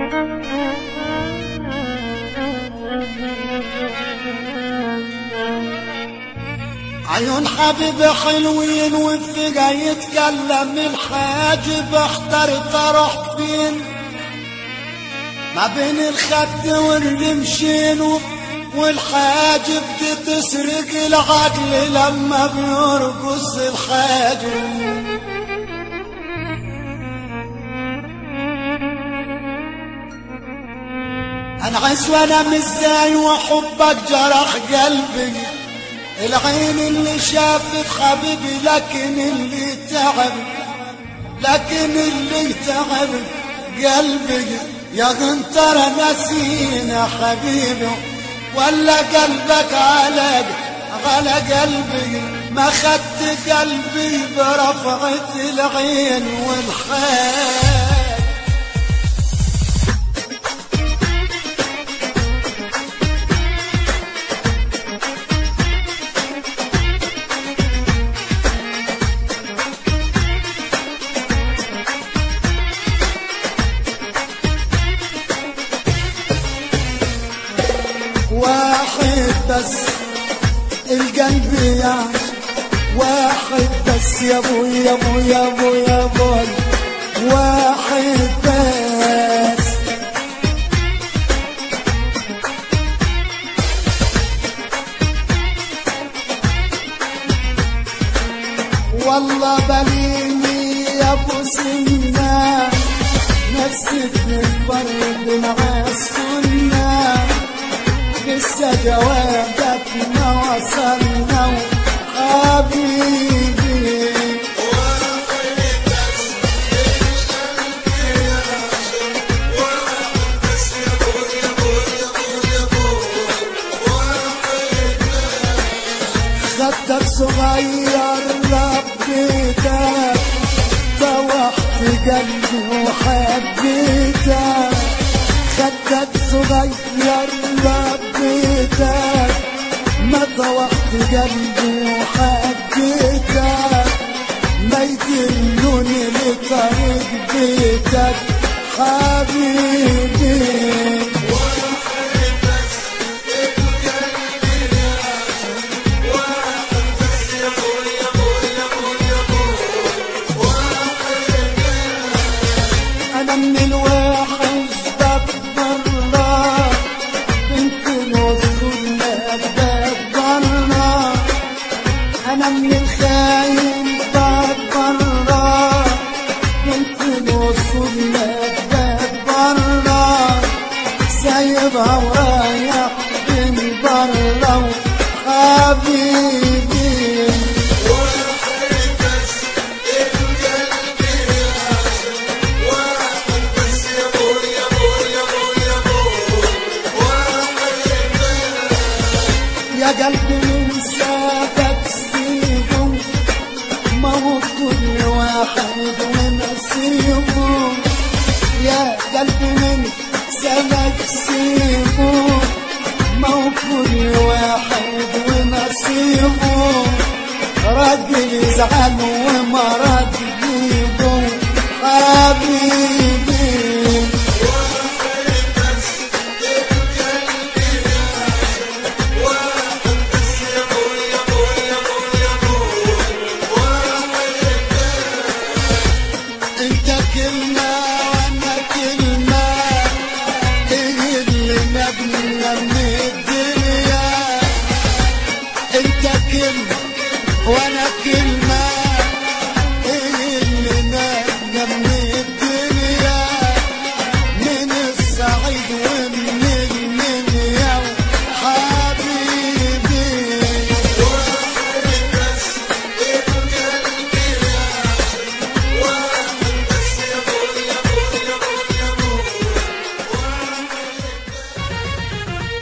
عيون حبيبي حلوين والثقة يتكلم الحاجب احترت اروح فين ما بين الخد والرمشين والحاجب دي تسرق العقل لما بيرقص الحاجب انا عسوانا ازاي وحبك جرح قلبي العين اللي شافت حبيبي لكن اللي تعب لكن اللي تعب قلبي يا غنطر نسينا حبيبي ولا قلبك على على قلبي ما خدت قلبي برفعة العين والحال واحد بس القلب يا واحد بس يا ابو يا ابو يا ابو يا ابو واحد بس والله بليني يا ابو سنة نسيتني البرد مع السنه لسه جوابك ما وصلنا حبيبي خدك صغير ربيتك طوحت قلبي وحبيتك خدك صغير ربيتك ما طوحت قلبي وحبيتك ما يدلوني لطريق بيتك حبيبي انا من الوحش بتضرر بنت الوصول بتضرر انا من الخاين بتضرر بنت الوصول بتضرر سايبها ورايح من بره حبيبي يا قلبي من سابك سيبه ما هو كل واحد ونصيبه يا قلبي من سابك سيبه ما هو كل واحد ونصيبه راجل يزعل ومرض يجيبه حبيبي انت كلمة وانا كلمة ايه اللي نبنى من الدنيا انت كلمة وانا كلمة